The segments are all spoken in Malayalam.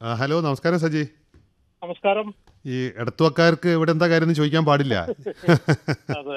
ആ, ഹലോ നമസ്കാരം സജി നമസ്കാരം ഈ എടത്തുവക്കാർക്ക് ഇവിടെ എന്താ കാര്യം എന്ന് ചോദിക്കാൻ പാടില്ല അതെ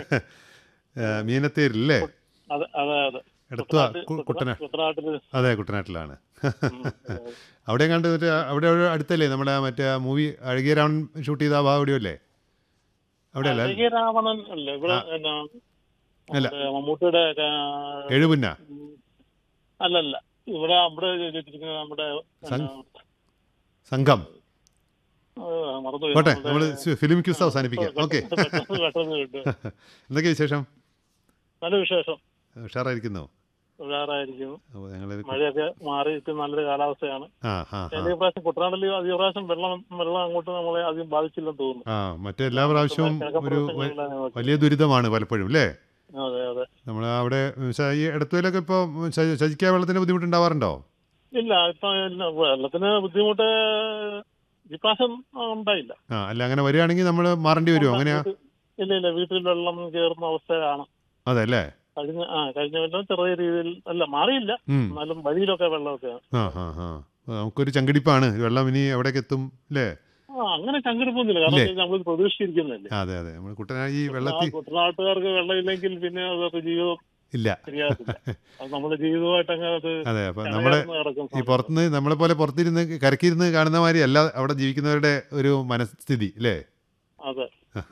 ഏ, മീനത്തേരില്ലേ അതെ അതെ അതെ എടത്തുവ കു- കുട്ടന കുട്ടനാട്ടില് അതെ കുട്ടനാട്ടിലാണ് ഉം, അവിടെ കണ്ട് മറ്റേ അവിടെ ഒരു അടുത്തല്ലേ നമ്മുടെ മറ്റേ മൂവി അഴകിയ രാവൺ ഷൂട്ട് ചെയ്ത ആ ഭാഗം എവിടെയല്ലേ അവിടെ അല്ല അഴകിയ രാവണൻ അല്ലേ ഇവിടെ എന്നാ അല്ല. നമ്മുടെ മമ്മൂട്ടിയുടെ ആ, എഴുപുന്ന ഉം, അല്ലല്ല ഇവിടെ അവിടെ ചെയ്തിരിക്കുന്ന നമ്മുടെ സം- സംഘം ആ, മറന്നുപോയി. പോട്ടെ നമ്മുടെ- നമ്മൾ ഫിലിം ക്യൂസ് അവസാനിപ്പിക്കാം ഓക്കെ പെട്ടെന്ന് പെട്ടെന്ന് കിട്ടും. എന്തൊക്കെയാ വിശേഷം നല്ല വിശേഷം ഉഷാറായിരിക്കുന്നു ഉഷാറായിരിക്കുന്നു അപ്പോൾ ഞങ്ങൾ മഴയൊക്കെ മാറി ഇപ്പൊ നല്ലൊരു കാലാവസ്ഥയാണ് ആ ആ ആ കഴിഞ്ഞ പ്രാവശ്യം കുട്ടനാട്ടിൽ അധിക പ്രാവശ്യം വെള്ളം വെള്ളം അങ്ങോട്ട് നമ്മളെ അധികം ബാധിച്ചില്ലെന്ന് തോന്നുന്നു ആ മറ്റെല്ലാ പ്രാവശ്യവും കിഴക്കൻ ഒരു വ- പ്രദേശങ്ങളിലാണ് നോക്കി. വലിയ ദുരിതമാണ് പലപ്പോഴും അല്ലേ അതെ അതെ നമ്മൾ അവിടെ ശ- ഈ ഇടത്തുവയിലൊക്കെ ഇപ്പോൾ ശജിക്കാൻ വെള്ളത്തിന് ബുദ്ധിമുട്ടുണ്ടാവാറുണ്ടോ ഇല്ല ഇപ്പൊ ഇല്ല, വെള്ളത്തിന് ബുദ്ധിമുട്ട് ഇപ്രാവശ്യം ആ, ഉണ്ടായില്ല ആ അല്ല അങ്ങനെ വരികയാണെങ്കിൽ നമ്മൾ മാറേണ്ടി വരുമോ അങ്ങനെയാ വീട്ടിൽ- ഇല്ല ഇല്ല വീട്ടിൽ വെള്ളം കയറുന്ന അവസ്ഥയാണ് അതെ അല്ലേ കഴിഞ്ഞ ആ കഴിഞ്ഞ കൊല്ലം ചെറിയ രീതിയിൽ അല്ല മാറിയില്ല ഉം. എന്നാലും വഴിയിലൊക്കെ വെള്ളമൊക്കെ ആ ആ ആ നമുക്കൊരു ചങ്കിടിപ്പാണ് വെള്ളം ഇനി എവിടേക്ക് എത്തും അല്ലേ ആ അങ്ങനെ ചങ്കെടുപ്പൊന്നുമില്ല കാരണം നമ്മൾ പ്രതീക്ഷിച്ചിരിക്കുന്നല്ലേ അതെ അതെ നമ്മൾ കുട്ടനാട് ഈ ആ വെള്ളത്തിൽ കുട്ടനാട്ടുകാർക്ക് വെള്ളമില്ലെങ്കിൽ പിന്നെ അതൊക്കെ ജീവിതം ഇല്ല ശരിയാകത്തില്ല അത് നമ്മുടെ ജീവിതമായിട്ട് അങ്ങനെ അത് അതെ അപ്പം നമ്മുടെ ചടയാർന്ന് കിടക്കും ഈ പുറത്തുനിന്ന് നമ്മളെ പോലെ പുറത്തിരുന്ന് കരക്കിരുന്ന് കാണുന്ന മാതിരി അല്ല അവിടെ ജീവിക്കുന്നവരുടെ ഒരു മനസ്ഥിതി അല്ലേ അതെ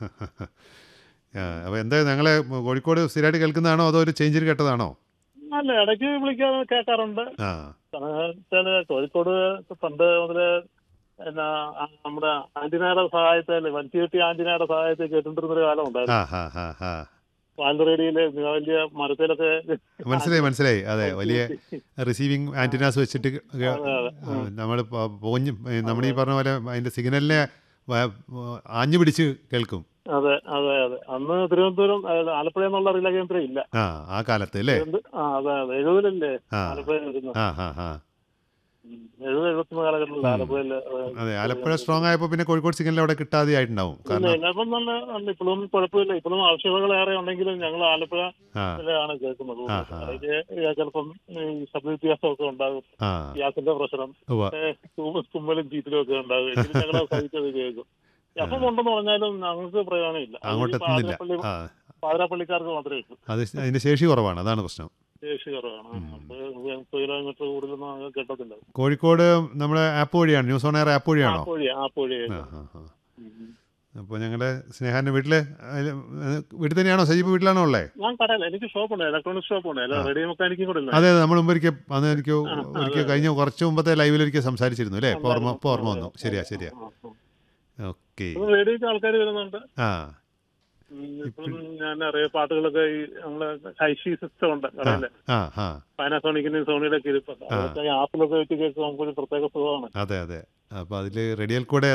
അപ്പോൾ എന്താ ഞങ്ങളെ കോഴിക്കോട് സ്ഥിരമായിട്ട് കേൾക്കുന്നതാണോ അതോ ഒരു ചേഞ്ചിൽ കേട്ടതാണോ അല്ല ഇടയ്ക്ക് വിളിക്കാൻ കേൾക്കാറുണ്ട് ആ വെച്ചാല് കോഴിക്കോട് പണ്ട് മുതല് എന്നാ ആ നമ്മുടെ ആന്റിനയുടെ സഹായത്താല് വലിച്ചുകെട്ടി ആന്റിനയുടെ സഹായത്തിൽ കേട്ടിരുന്ന ഒരു കാലം ആ ഉണ്ടായിരുന്നു ഹാ ഹാ ഹാ വാൽറേഡിയില് വലിയ മരത്തിലൊക്കെ മനസ്സിലായി മനസ്സിലായി അതെ വലിയ റിസീവിങ് ആന്റിനാസ് വെച്ചിട്ട് അതെ, അതെ. നമ്മൾ പോഞ്ഞ് നമ്മൾ ഈ പറഞ്ഞ പോലെ അതിന്റെ സിഗ്നലിനെ വ- ആഞ്ഞു പിടിച്ച് കേൾക്കും അതെ അതെ അതെ അന്ന് തിരുവനന്തപുരം അതായത് ആലപ്പുഴ എന്നുള്ള റില കേന്ദ്രം ഇല്ല ആ ആ കാലത്ത് അല്ലേ തിരുവനന്ത- ആ അതെ അതെ എഴുപതിലല്ലേ ആ ആലപ്പുഴ വരുന്നത് ആ ഹാ ഹാ എഴുപത് എഴുപത്തൊന്ന് കാലഘട്ടത്തിൽ ആലപ്പുഴയില് അതെ ആലപ്പുഴ സ്ട്രോങ് ആയപ്പോൾ പിന്നെ കോഴിക്കോട് സിഗ്നൽ അവിടെ കിട്ടാതെ ആയിട്ടുണ്ടാവും ഇല്ല കാരണം ഇല്ല ഇപ്പം നല്ല നല്ല ഇപ്പോഴും കുഴപ്പമില്ല ഇപ്പോഴും ആവശ്യകതകൾ ഏറെ ഉണ്ടെങ്കിലും ഞങ്ങൾ ആലപ്പുഴ ആ ആണ് കേൾക്കുന്നത് ആ, ആ. അതിന് ചിലപ്പം ഈ ശബ്ദ വ്യത്യാസമൊക്കെ ഉണ്ടാകും ആ ഗ്യാസിന്റെ പ്രശ്നം ഉവ്വ. ഏ, തുമ്മ- തുമ്മലും ചീറ്റലും ഒക്കെ ഉണ്ടാകും എങ്കിലും ഞങ്ങൾ സഹിച്ചത് കേൾക്കും എപ്പം ഉണ്ടെന്ന് പറഞ്ഞാലും ഞങ്ങൾക്ക് പ്രയോജനമില്ല അത് ഈ അങ്ങോട്ട് എത്തുന്നില്ല പാതിരപ്പള്ളി ആ പാതിരപ്പള്ളിക്കാർക്ക് മാത്രമേ കിട്ടൂ അത് അതിന്റെ ശേഷി കുറവാണ് അതാണ് പ്രശ്നം ശേഷി കുറവാണ് അപ്പോൾ മുപ്പത് കിലോമീറ്റർ കൂടുതലൊന്നും അങ്ങനെ കിട്ടത്തില്ല കോഴിക്കോട് നമ്മുടെ ആപ്പ് വഴിയാണ് ന്യൂസ് ഓൺ എയർ ആപ്പ് വഴിയാണോ ആപ്പോഴി ആപ്പോഴി ആ ആ ആ അപ്പോൾ ഞങ്ങളുടെ സ്നേഹാൻ്റെ വീട്ടിൽ വീട്ടിൽ തന്നെയാണോ സജീവ് വീട്ടിലാണോ ഉള്ളത് ഞാൻ കടയിൽ എനിക്ക് ഷോപ്പുണ്ട് ഇലക്ട്രോണിക് ഷോപ്പുണ്ട് അല്ല റേഡിയോ മെക്കാനിക്കും കൂടെ ഇല്ല അതെ നമ്മൾ മുമ്പ് ഒരിക്കൽ അന്ന് എനിക്ക് ഒരിക്കൽ കഴിഞ്ഞ കുറച്ച് മുമ്പത്തെ ലൈവിൽ ഒരിക്കൽ സംസാരിച്ചിരുന്നു അല്ലേ ഇപ്പോൾ ഓർമ്മ ഇപ്പോൾ ഓർമ്മ വന്നു ശരിയാ ശരിയാ ഓക്കെ റേഡിയോക്ക് ആൾക്കാർ വരുന്നുണ്ട് ആ ഉം, ഇപ്പം ഞാൻ അറിയാം പാട്ടുകളൊക്കെ ഈ നമ്മളെ ഹൈഷി സിസ്റ്റം ഉണ്ട് കടയില് ആ ആ പാനാസോണിക്കിന് സോണിയുടെ ഒക്കെ ഇരിപ്പുണ്ട് അതൊക്കെ ഈ ആപ്പിലൊക്കെ വെച്ച് കേൾക്കുമ്പോൾ നമുക്കൊരു പ്രത്യേക സുഖമാണ് അതെ അതെ അപ്പോൾ അതിൽ റേഡിയോയിൽ കൂടെ